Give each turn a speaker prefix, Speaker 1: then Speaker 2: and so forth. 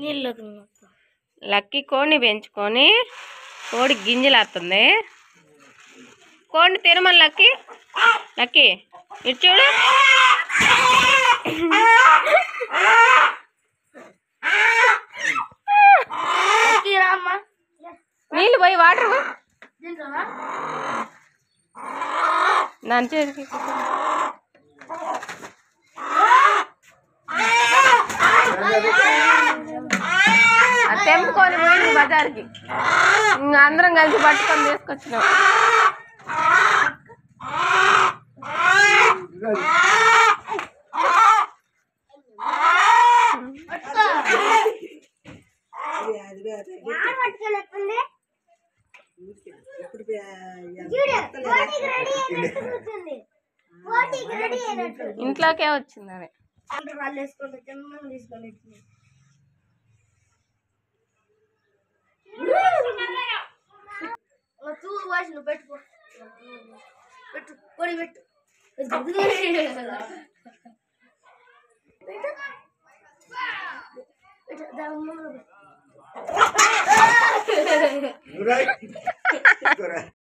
Speaker 1: నీళ్ళకి
Speaker 2: లక్కీ కోడిని పెంచుకొని కోడి గింజలు వస్తుంది కోడిని తినమని లక్కీ లక్కీ ఇటు చూడు
Speaker 1: రామ్మా
Speaker 2: నీళ్ళు పోయి వాటర్ పోయి.
Speaker 1: తింటావా
Speaker 2: దాని చేతికి అది తెంపుకొని పోయింది బజార్కి ఇంక అందరం కలిసి పట్టుకొని తీసుకొచ్చినాం ఇంట్లోకే వచ్చింది అది
Speaker 1: వాళ్ళు వేసుకుంటే చిన్న తీసుకొని చూడు వాసి నువ్వు పెట్టుకో పెట్టు కొడి పెట్టు పెట్టు పెట్టు దాని ముందు పెట్టు.
Speaker 3: Right. Correct.